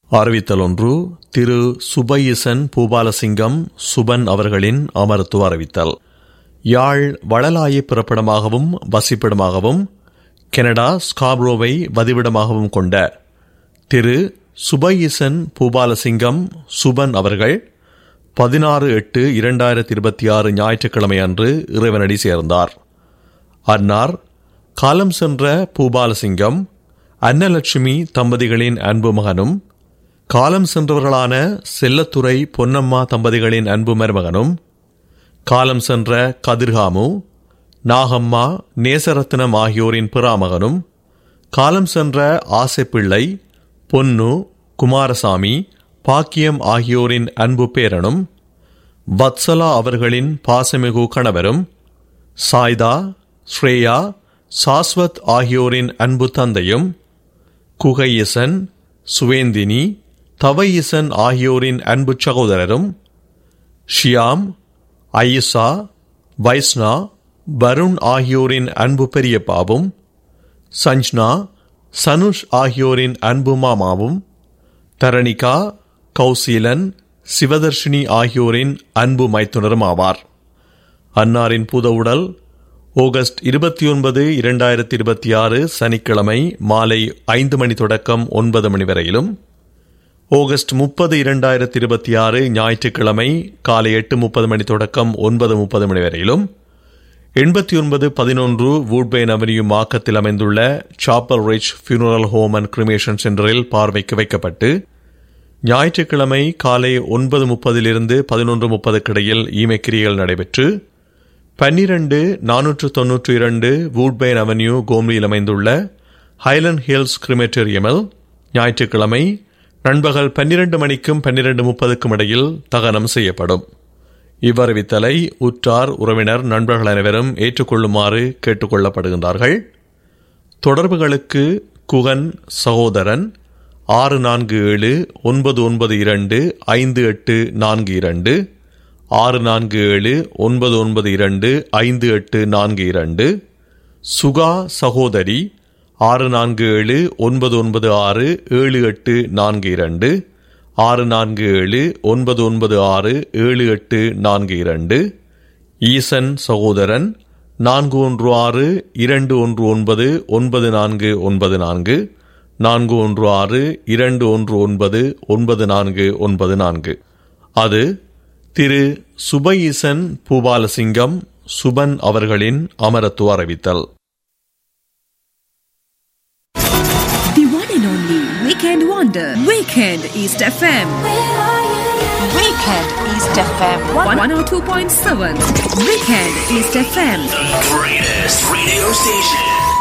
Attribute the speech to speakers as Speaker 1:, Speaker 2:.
Speaker 1: அறிவித்தல் ஒன்று திரு சுபயிசன் பூபாலசிங்கம் சுபன் அவர்களின் அமர்த்துவ அறிவித்தல் யாழ் வளலாய பிறப்பிடமாகவும் வசிப்பிடமாகவும் கனடா ஸ்காப்ரோவை வதிவிடமாகவும் கொண்ட திரு சுபயிசன் பூபாலசிங்கம் சுபன் அவர்கள் பதினாறு எட்டு இரண்டாயிரத்தி இருபத்தி ஆறு ஞாயிற்றுக்கிழமை அன்று இறைவனடி சேர்ந்தார் அன்னார் காலம் சென்ற பூபாலசிங்கம் அன்னலட்சுமி தம்பதிகளின் அன்பு மகனும் காலம் சென்றவர்களான செல்லத்துறை பொன்னம்மா தம்பதிகளின் அன்பு மருமகனும் காலம் சென்ற கதிர்காமு நாகம்மா நேசரத்னம் ஆகியோரின் பிறாமகனும் காலம் சென்ற ஆசைப்பிள்ளை பொன்னு குமாரசாமி பாக்கியம் ஆகியோரின் அன்பு பேரனும் வத்சலா அவர்களின் பாசமிகு கணவரும் சாய்தா ஸ்ரேயா சாஸ்வத் ஆகியோரின் அன்பு தந்தையும் குகையசன் சுவேந்தினி தவையசன் ஆகியோரின் அன்பு சகோதரரும் ஷியாம் ஐயசா வைஸ்னா வருண் ஆகியோரின் அன்பு பெரியப்பாவும் சஞ்ச்னா சனுஷ் ஆகியோரின் அன்பு மாமாவும் தரணிகா கௌசீலன் சிவதர்ஷினி ஆகியோரின் அன்பு மைத்துனரும் ஆவார் அன்னாரின் புத உடல் ஆகஸ்ட் இருபத்தி ஒன்பது இரண்டாயிரத்தி இருபத்தி ஆறு சனிக்கிழமை மாலை ஐந்து மணி தொடக்கம் ஒன்பது மணி வரையிலும் ஆகஸ்ட் முப்பது இரண்டாயிரத்தி இருபத்தி ஆறு ஞாயிற்றுக்கிழமை காலை எட்டு முப்பது மணி தொடக்கம் ஒன்பது முப்பது மணி வரையிலும் எண்பத்தி ஒன்பது பதினொன்று வூட்பேன் அவென்யூ மாக்கத்தில் அமைந்துள்ள chapel ridge funeral home and cremation சென்டரில் பார்வைக்கு வைக்கப்பட்டு ஞாயிற்றுக்கிழமை காலை ஒன்பது முப்பதிலிருந்து பதினொன்று முப்பதுக்கிடையில் ஈமைக்கிரியல் நடைபெற்று பன்னிரண்டு நானூற்று தொன்னூற்றி இரண்டு வூட்பேன் அவென்யூ கோம்லியில் அமைந்துள்ள ஹைலண்ட் ஹில்ஸ் கிரிமேட்டோரியமில் ஞாயிற்றுக்கிழமை நண்பகல் பன்னிரண்டு மணிக்கும் பன்னிரண்டு முப்பதுக்கும் இடையில் தகனம் செய்யப்படும் இவ்வறிவித்தலை உற்றார் உறவினர் நண்பர்கள் அனைவரும் ஏற்றுக்கொள்ளுமாறு கேட்டுக்கொள்ளப்படுகின்றார்கள் தொடர்புகளுக்கு குகன் சகோதரன் ஆறு நான்கு ஏழு ஒன்பது ஒன்பது இரண்டு ஐந்து எட்டு நான்கு இரண்டு ஆறு நான்கு ஏழு ஒன்பது ஒன்பது இரண்டு ஐந்து எட்டு நான்கு இரண்டு சுகா சகோதரி ஆறு நான்கு ஏழு ஒன்பது ஒன்பது ஆறு ஏழு எட்டு நான்கு இரண்டு ஆறு நான்கு ஏழு ஒன்பது ஒன்பது ஆறு ஏழு எட்டு நான்கு இரண்டு ஈசன் சகோதரன் நான்கு ஒன்று ஆறு இரண்டு ஒன்று ஒன்பது ஒன்பது நான்கு ஒன்பது நான்கு நான்கு ஒன்று ஆறு இரண்டு ஒன்று ஒன்பது ஒன்பது நான்கு ஒன்பது நான்கு அது திரு சுபஈசன் பூபாலசிங்கம் சுபன் அவர்களின் அமரத்துவ அறிவித்தல்
Speaker 2: The one and only Weekend Wonder. Weekend East FM.
Speaker 3: Weekend East FM.
Speaker 2: 102.7. Weekend East FM.
Speaker 4: The greatest radio station.